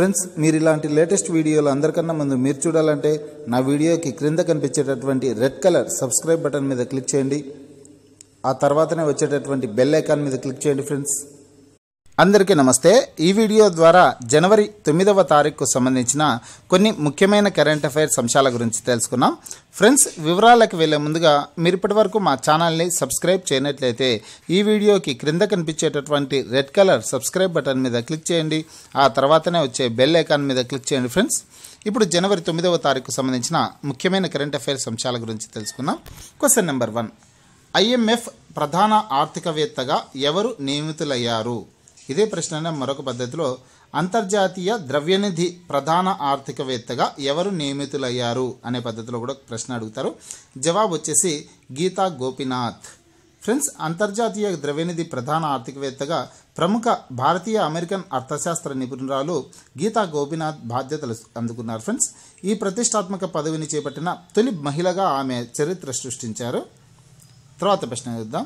friends మీరు ఇలాంటి latest వీడియోలు అందరికన్నా ముందు మీరు చూడాలంటే నా వీడియోకి క్రింద కనిపించేటటువంటి రెడ్ కలర్ సబ్స్క్రైబ్ బటన్ మీద క్లిక్ చేయండి ఆ తర్వాతనే వచ్చేటటువంటి బెల్ ఐకాన్ మీద క్లిక్ చేయండి ఫ్రెండ్స్ అందరికీ నమస్తే ఈ వీడియో ద్వారా జనవరి తొమ్మిదవ తారీఖుకు సంబంధించిన కొన్ని ముఖ్యమైన కరెంట్ అఫైర్స్ అంశాల గురించి తెలుసుకున్నాం ఫ్రెండ్స్ వివరాలకు వెళ్ళే ముందుగా మీరు ఇప్పటివరకు మా ఛానల్ని సబ్స్క్రైబ్ చేయనట్లయితే ఈ వీడియోకి క్రింద కనిపించేటటువంటి రెడ్ కలర్ సబ్స్క్రైబ్ బటన్ మీద క్లిక్ చేయండి ఆ తర్వాతనే వచ్చే బెల్ ఐకాన్ మీద క్లిక్ చేయండి ఫ్రెండ్స్ ఇప్పుడు జనవరి తొమ్మిదవ తారీఖుకు సంబంధించిన ముఖ్యమైన కరెంట్ అఫైర్స్ అంశాల గురించి తెలుసుకుందాం క్వశ్చన్ నెంబర్ వన్ ఐఎంఎఫ్ ప్రధాన ఆర్థికవేత్తగా ఎవరు నియమితులయ్యారు ఇదే ప్రశ్న మరొక పద్ధతిలో అంతర్జాతీయ ద్రవ్యనిధి ప్రధాన ఆర్థికవేత్తగా ఎవరు నియమితులయ్యారు అనే పద్ధతిలో కూడా ప్రశ్న అడుగుతారు జవాబు వచ్చేసి గీతా గోపినాథ్ ఫ్రెండ్స్ అంతర్జాతీయ ద్రవ్యనిధి ప్రధాన ఆర్థికవేత్తగా ప్రముఖ భారతీయ అమెరికన్ అర్థశాస్త్ర నిపుణురాలు గీతా గోపినాథ్ బాధ్యతలు అందుకున్నారు ఫ్రెండ్స్ ఈ ప్రతిష్టాత్మక పదవిని చేపట్టిన తొలి మహిళగా ఆమె చరిత్ర సృష్టించారు తర్వాత ప్రశ్న చూద్దాం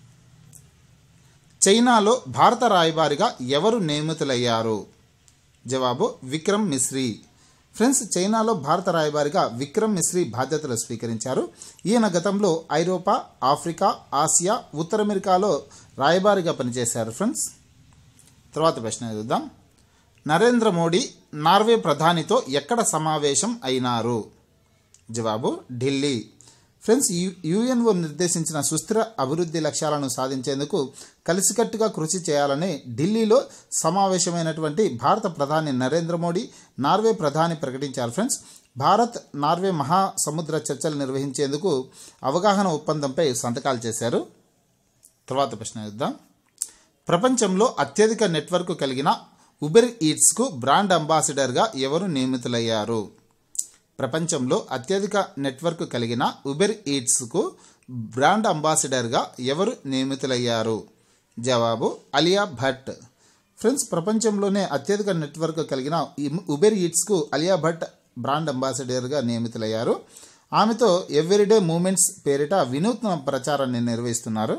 చైనాలో భారత రాయబారిగా ఎవరు నియమితులయ్యారు జవాబు విక్రమ్ మిశ్రీ ఫ్రెండ్స్ చైనాలో భారత రాయబారిగా విక్రమ్ మిశ్రీ బాధ్యతలు స్వీకరించారు ఈయన గతంలో ఐరోపా ఆఫ్రికా ఆసియా ఉత్తర అమెరికాలో రాయబారిగా పనిచేశారు ఫ్రెండ్స్ తర్వాత ప్రశ్న చూద్దాం నరేంద్ర మోడీ నార్వే ప్రధానితో ఎక్కడ సమావేశం అయినారు జవాబు ఢిల్లీ ఫ్రెండ్స్ యు యుఎన్ఓ నిర్దేశించిన సుస్థిర అభివృద్ధి లక్ష్యాలను సాధించేందుకు కలిసికట్టుగా కృషి చేయాలని ఢిల్లీలో సమావేశమైనటువంటి భారత ప్రధాని నరేంద్ర మోడీ నార్వే ప్రధాని ప్రకటించారు ఫ్రెండ్స్ భారత్ నార్వే మహాసముద్ర చర్చలు నిర్వహించేందుకు అవగాహన ఒప్పందంపై సంతకాలు చేశారు తర్వాత ప్రశ్న చూద్దాం ప్రపంచంలో అత్యధిక నెట్వర్క్ కలిగిన ఉబెర్ ఈట్స్కు బ్రాండ్ అంబాసిడర్గా ఎవరు నియమితులయ్యారు ప్రపంచంలో అత్యధిక నెట్వర్క్ కలిగిన ఉబెర్ ఈట్స్కు బ్రాండ్ అంబాసిడర్గా ఎవరు నియమితులయ్యారు జవాబు అలియా భట్ ఫ్రెండ్స్ ప్రపంచంలోనే అత్యధిక నెట్వర్క్ కలిగిన ఈ ఉబెర్ ఈట్స్కు అలియా భట్ బ్రాండ్ అంబాసిడర్గా నియమితులయ్యారు ఆమెతో ఎవ్రీడే మూమెంట్స్ పేరిట వినూత్న ప్రచారాన్ని నిర్వహిస్తున్నారు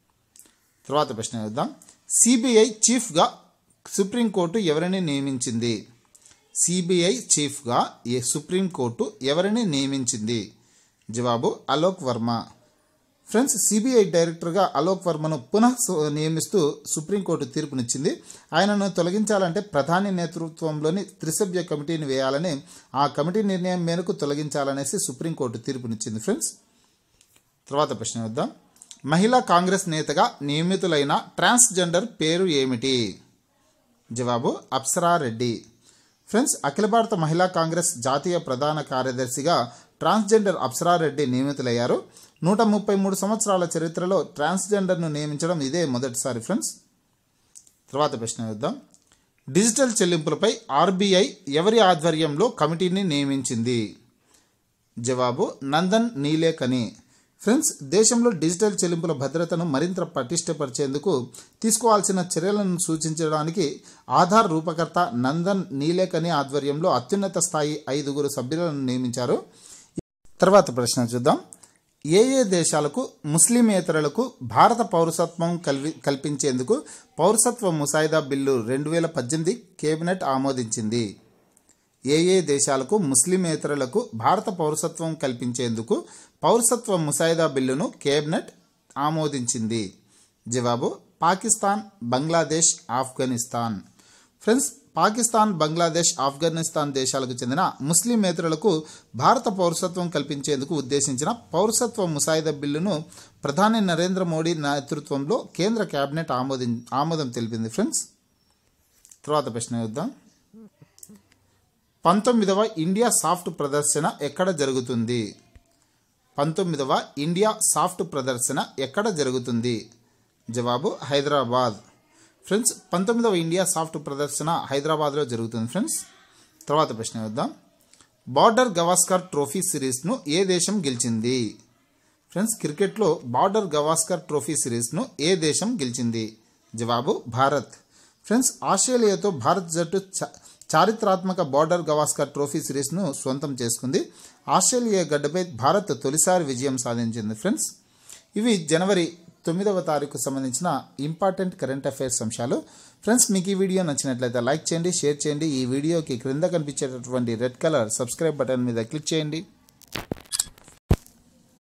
తర్వాత ప్రశ్న చూద్దాం సిబిఐ చీఫ్గా సుప్రీంకోర్టు ఎవరిని నియమించింది సిబిఐ చీఫ్గా ఏ సుప్రీంకోర్టు ఎవరిని నియమించింది జవాబు అలోక్ వర్మ ఫ్రెండ్స్ సిబిఐ డైరెక్టర్గా అలోక్ వర్మను పునః సు- నియమిస్తూ సుప్రీంకోర్టు తీర్పునిచ్చింది ఆయనను తొలగించాలంటే ప్రధాని నేతృత్వంలోని త్రిసభ్య కమిటీని వేయాలని ఆ కమిటీ నిర్ణయం మేరకు తొలగించాలనేసి సుప్రీంకోర్టు తీర్పునిచ్చింది ఫ్రెండ్స్ తర్వాత ప్రశ్న వద్దాం మహిళా కాంగ్రెస్ నేతగా నియమితులైన ట్రాన్స్జెండర్ పేరు ఏమిటి జవాబు అప్సరా రెడ్డి ఫ్రెండ్స్ అఖిల భారత మహిళా కాంగ్రెస్ జాతీయ ప్రధాన కార్యదర్శిగా ట్రాన్స్జెండర్ అప్సరా రెడ్డి నియమితులయ్యారు నూట ముప్పై మూడు సంవత్సరాల చరిత్రలో ట్రాన్స్జెండర్ను నియమించడం ఇదే మొదటిసారి ఫ్రెండ్స్ తర్వాత ప్రశ్న చూద్దాం డిజిటల్ చెల్లింపులపై ఆర్బీఐ ఎవరి ఆధ్వర్యంలో కమిటీని నియమించింది జవాబు నందన్ నీలేకని ఫ్రెండ్స్ దేశంలో డిజిటల్ చెల్లింపుల భద్రతను మరింత పటిష్టపరిచేందుకు తీసుకోవాల్సిన చర్యలను సూచించడానికి ఆధార్ రూపకర్త నందన్ నీలేకని ఆధ్వర్యంలో అత్యున్నత స్థాయి ఐదుగురు సభ్యులను నియమించారు తర్వాత ప్రశ్న చూద్దాం ఏ ఏ దేశాలకు ముస్లిమేతరులకు భారత పౌరసత్వం కల్వి కల్పించేందుకు పౌరసత్వ ముసాయిదా బిల్లు రెండు వేల పద్దెనిమిది కేబినెట్ ఆమోదించింది ఏ ఏ దేశాలకు ముస్లిమేతరులకు భారత పౌరసత్వం కల్పించేందుకు పౌరసత్వ ముసాయిదా బిల్లును కేబినెట్ ఆమోదించింది జవాబు పాకిస్తాన్ బంగ్లాదేశ్ ఆఫ్ఘనిస్తాన్ ఫ్రెండ్స్ పాకిస్తాన్ బంగ్లాదేశ్ ఆఫ్ఘనిస్తాన్ దేశాలకు చెందిన ముస్లిమేతరులకు భారత పౌరసత్వం కల్పించేందుకు ఉద్దేశించిన పౌరసత్వ ముసాయిదా బిల్లును ప్రధాని నరేంద్ర మోడీ నేతృత్వంలో కేంద్ర కేబినెట్ ఆమోది ఆమోదం తెలిపింది ఫ్రెండ్స్ తర్వాత ప్రశ్న చూద్దాం పంతొమ్మిదవ ఇండియా సాఫ్ట్ ప్రదర్శన ఎక్కడ జరుగుతుంది పంతొమ్మిదవ ఇండియా సాఫ్ట్ ప్రదర్శన ఎక్కడ జరుగుతుంది జవాబు హైదరాబాద్ ఫ్రెండ్స్ పంతొమ్మిదవ ఇండియా సాఫ్ట్ ప్రదర్శన హైదరాబాద్లో జరుగుతుంది ఫ్రెండ్స్ తర్వాత ప్రశ్న చూద్దాం బార్డర్ గవాస్కర్ ట్రోఫీ సిరీస్ను ఏ దేశం గెలిచింది ఫ్రెండ్స్ క్రికెట్లో బార్డర్ గవాస్కర్ ట్రోఫీ సిరీస్ను ఏ దేశం గెలిచింది జవాబు భారత్ ఫ్రెండ్స్ ఆస్ట్రేలియాతో భారత్ జట్టు చ- చారిత్రాత్మక బార్డర్ గవాస్కర్ ట్రోఫీ సిరీస్ను సొంతం చేసుకుంది ఆస్ట్రేలియా గడ్డపై భారత్ తొలిసారి విజయం సాధించింది ఫ్రెండ్స్ ఇవి జనవరి తొమ్మిదవ తారీఖు సంబంధించిన ఇంపార్టెంట్ కరెంట్ అఫైర్స్ అంశాలు ఫ్రెండ్స్ మీకు ఈ వీడియో నచ్చినట్లయితే లైక్ చేయండి షేర్ చేయండి ఈ వీడియోకి క్రింద కనిపించేటటువంటి రెడ్ కలర్ సబ్స్క్రైబ్ బటన్ మీద క్లిక్ చేయండి